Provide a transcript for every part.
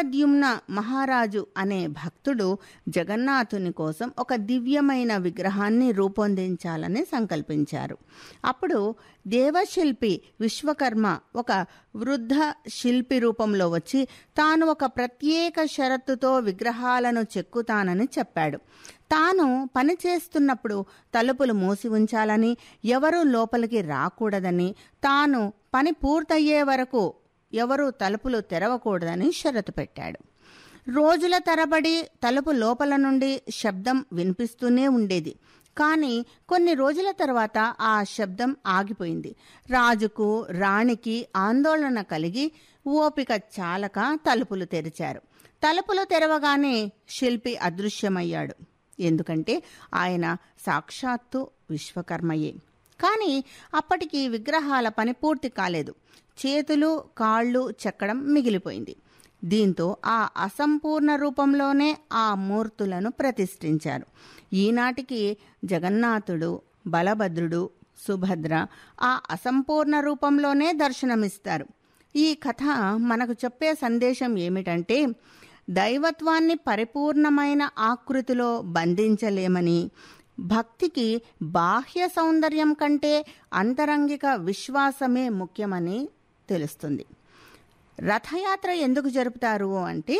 ఇంద్రద్యుమ్న మహారాజు అనే భక్తుడు జగన్నాథుని కోసం ఒక దివ్యమైన విగ్రహాన్ని రూపొందించాలని సంకల్పించారు అప్పుడు దేవశిల్పి విశ్వకర్మ ఒక వృద్ధ శిల్పి రూపంలో వచ్చి తాను ఒక ప్రత్యేక షరతుతో విగ్రహాలను చెక్కుతానని చెప్పాడు తాను పని చేస్తున్నప్పుడు తలుపులు మూసి ఉంచాలని ఎవరూ లోపలికి రాకూడదని తాను పని పూర్తయ్యే వరకు ఎవరూ తలుపులు తెరవకూడదని షరతు పెట్టాడు రోజుల తరబడి తలుపు లోపల నుండి శబ్దం వినిపిస్తూనే ఉండేది కానీ కొన్ని రోజుల తర్వాత ఆ శబ్దం ఆగిపోయింది రాజుకు రాణికి ఆందోళన కలిగి ఓపిక చాలక తలుపులు తెరిచారు తలుపులు తెరవగానే శిల్పి అదృశ్యమయ్యాడు ఎందుకంటే ఆయన సాక్షాత్తు విశ్వకర్మయే కానీ అప్పటికి విగ్రహాల పని పూర్తి కాలేదు చేతులు కాళ్ళు చెక్కడం మిగిలిపోయింది దీంతో ఆ అసంపూర్ణ రూపంలోనే ఆ మూర్తులను ప్రతిష్ఠించారు ఈనాటికి జగన్నాథుడు బలభద్రుడు సుభద్ర ఆ అసంపూర్ణ రూపంలోనే దర్శనమిస్తారు ఈ కథ మనకు చెప్పే సందేశం ఏమిటంటే దైవత్వాన్ని పరిపూర్ణమైన ఆకృతిలో బంధించలేమని భక్తికి బాహ్య సౌందర్యం కంటే అంతరంగిక విశ్వాసమే ముఖ్యమని తెలుస్తుంది రథయాత్ర ఎందుకు జరుపుతారు అంటే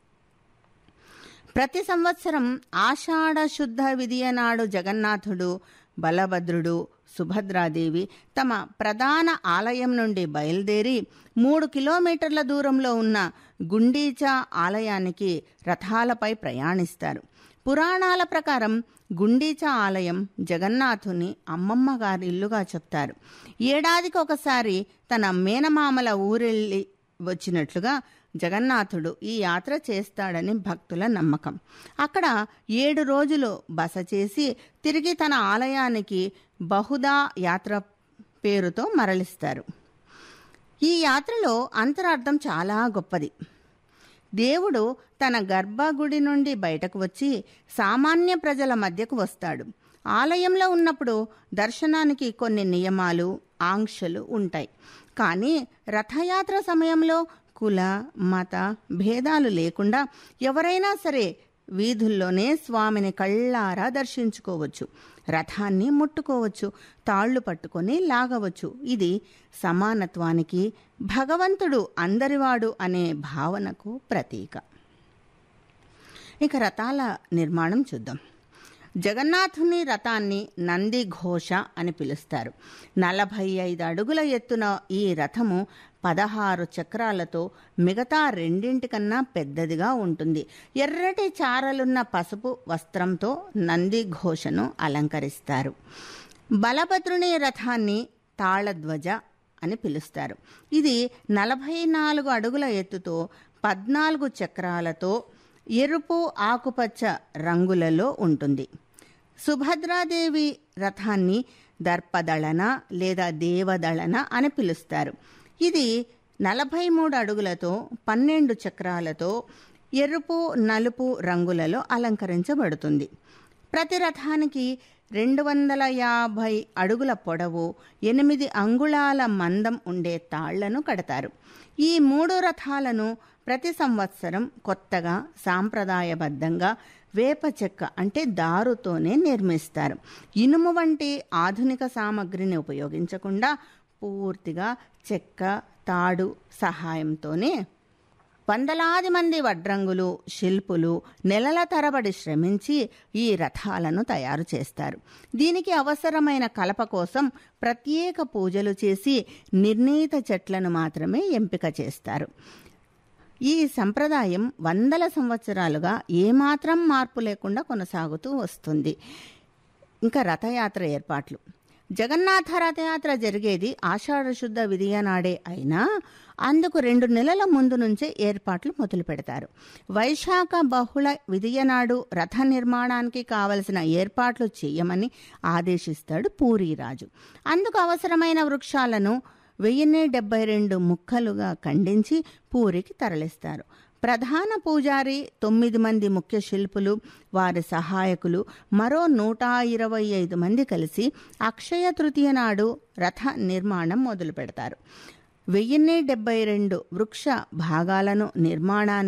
ప్రతి సంవత్సరం ఆషాఢ శుద్ధ విధియ నాడు జగన్నాథుడు బలభద్రుడు సుభద్రాదేవి తమ ప్రధాన ఆలయం నుండి బయలుదేరి మూడు కిలోమీటర్ల దూరంలో ఉన్న గుండీచా ఆలయానికి రథాలపై ప్రయాణిస్తారు పురాణాల ప్రకారం గుండీచా ఆలయం జగన్నాథుని అమ్మమ్మ గారి ఇల్లుగా చెప్తారు ఏడాదికి ఒకసారి తన మేనమామల ఊరెళ్ళి వచ్చినట్లుగా జగన్నాథుడు ఈ యాత్ర చేస్తాడని భక్తుల నమ్మకం అక్కడ ఏడు రోజులు బస చేసి తిరిగి తన ఆలయానికి బహుదా యాత్ర పేరుతో మరలిస్తారు ఈ యాత్రలో అంతరార్థం చాలా గొప్పది దేవుడు తన గర్భగుడి నుండి బయటకు వచ్చి సామాన్య ప్రజల మధ్యకు వస్తాడు ఆలయంలో ఉన్నప్పుడు దర్శనానికి కొన్ని నియమాలు ఆంక్షలు ఉంటాయి కానీ రథయాత్ర సమయంలో కుల మత భేదాలు లేకుండా ఎవరైనా సరే వీధుల్లోనే స్వామిని కళ్ళారా దర్శించుకోవచ్చు రథాన్ని ముట్టుకోవచ్చు తాళ్లు పట్టుకొని లాగవచ్చు ఇది సమానత్వానికి భగవంతుడు అందరివాడు అనే భావనకు ప్రతీక ఇక రథాల నిర్మాణం చూద్దాం జగన్నాథుని రథాన్ని నంది ఘోష అని పిలుస్తారు నలభై ఐదు అడుగుల ఎత్తున ఈ రథము పదహారు చక్రాలతో మిగతా రెండింటికన్నా పెద్దదిగా ఉంటుంది ఎర్రటి చారలున్న పసుపు వస్త్రంతో నంది ఘోషను అలంకరిస్తారు బలభద్రుని రథాన్ని తాళధ్వజ అని పిలుస్తారు ఇది నలభై నాలుగు అడుగుల ఎత్తుతో పద్నాలుగు చక్రాలతో ఎరుపు ఆకుపచ్చ రంగులలో ఉంటుంది సుభద్రాదేవి రథాన్ని దర్పదళన లేదా దేవదళన అని పిలుస్తారు ఇది నలభై మూడు అడుగులతో పన్నెండు చక్రాలతో ఎరుపు నలుపు రంగులలో అలంకరించబడుతుంది ప్రతి రథానికి రెండు వందల యాభై అడుగుల పొడవు ఎనిమిది అంగుళాల మందం ఉండే తాళ్లను కడతారు ఈ మూడు రథాలను ప్రతి సంవత్సరం కొత్తగా సాంప్రదాయబద్ధంగా వేప చెక్క అంటే దారుతోనే నిర్మిస్తారు ఇనుము వంటి ఆధునిక సామగ్రిని ఉపయోగించకుండా పూర్తిగా చెక్క తాడు సహాయంతోనే వందలాది మంది వడ్రంగులు శిల్పులు నెలల తరబడి శ్రమించి ఈ రథాలను తయారు చేస్తారు దీనికి అవసరమైన కలప కోసం ప్రత్యేక పూజలు చేసి నిర్ణీత చెట్లను మాత్రమే ఎంపిక చేస్తారు ఈ సంప్రదాయం వందల సంవత్సరాలుగా ఏమాత్రం మార్పు లేకుండా కొనసాగుతూ వస్తుంది ఇంకా రథయాత్ర ఏర్పాట్లు జగన్నాథ రథయాత్ర జరిగేది ఆషాఢ శుద్ధ విధియ నాడే అయినా అందుకు రెండు నెలల ముందు నుంచే ఏర్పాట్లు మొదలు పెడతారు వైశాఖ బహుళ విధియ నాడు రథ నిర్మాణానికి కావలసిన ఏర్పాట్లు చేయమని ఆదేశిస్తాడు పూరీరాజు అందుకు అవసరమైన వృక్షాలను వెయ్యిన్ని డెబ్బై రెండు ముక్కలుగా ఖండించి పూరికి తరలిస్తారు ప్రధాన పూజారి తొమ్మిది మంది ముఖ్య శిల్పులు వారి సహాయకులు మరో నూట ఇరవై ఐదు మంది కలిసి అక్షయ తృతీయ నాడు రథ నిర్మాణం మొదలు పెడతారు వెయ్యిన్ని డెబ్బై రెండు వృక్ష భాగాలను నిర్మాణాన్ని